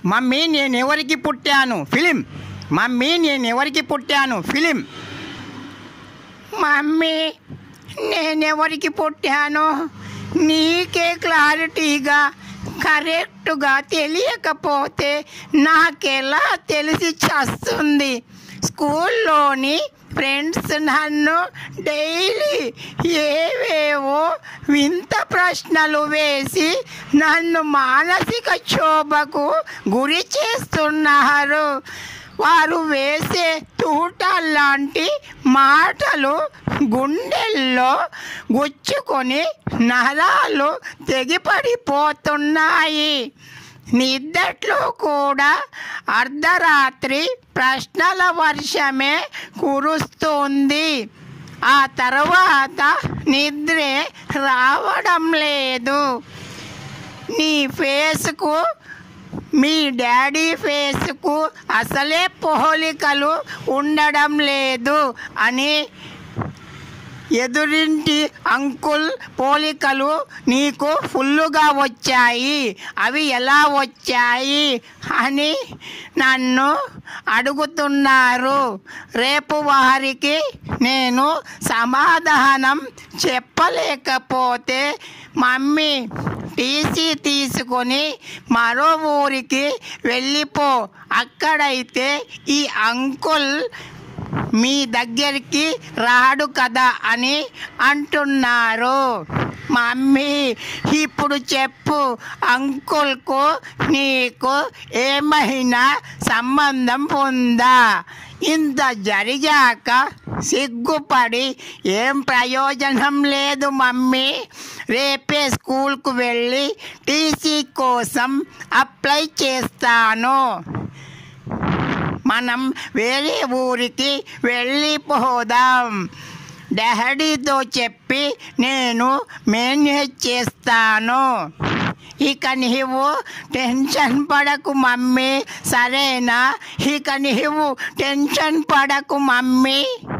mummy నేను ఎవరికి పుట్టాను ఫిలిం మమ్మీ నేను ఎవరికి పుట్టాను ఫిలిం మమ్మీ నేనెవరికి పుట్టానో నీకే క్లారిటీగా కరెక్ట్గా తెలియకపోతే నాకెలా తెలిసి చస్తుంది స్కూల్లోని ఫ్రెండ్స్ నన్ను డైలీ ఏవేవో వింత ప్రశ్నలు వేసి నన్ను మానసిక క్షోభకు గురి చేస్తున్నారు వారు వేసే తూటాల్లాంటి మాటలు గుండెల్లో గుచ్చుకొని నరాలు తెగిపడిపోతున్నాయి నిద్దట్లో కూడా అర్ధరాత్రి ప్రశ్నల వర్షమే కురుస్తుంది ఆ తర్వాత నిద్రే రావడం లేదు నీ ఫేస్కు మీ డాడీ ఫేస్కు అసలే పోలికలు ఉండడం లేదు అని ఎదురింటి అంకుల్ పోలికలు నీకు ఫుల్లుగా వచ్చాయి అవి ఎలా వచ్చాయి అని నన్ను అడుగుతున్నారు రేపు వారికి నేను సమాధానం చెప్పలేకపోతే మమ్మీ టీసీ తీసుకొని మరో ఊరికి వెళ్ళిపో అక్కడైతే ఈ అంకుల్ మీ దగ్గరికి రాడు కదా అని అంటున్నారు మమ్మీ ఇప్పుడు చెప్పు అంకుల్కు నీకు ఏమైనా సంబంధం ఉందా ఇంత జరిగాక సిగ్గుపడి ఏం ప్రయోజనం లేదు మమ్మీ రేపే స్కూల్కు వెళ్ళి టీసీ కోసం అప్లై చేస్తాను మనం వేరే ఊరికి వెళ్ళిపోదాం డాడీతో చెప్పి నేను మేనేజ్ చేస్తాను ఇక నీవు టెన్షన్ పడకు మమ్మీ సరేనా ఇక నీవు టెన్షన్ పడకు మమ్మీ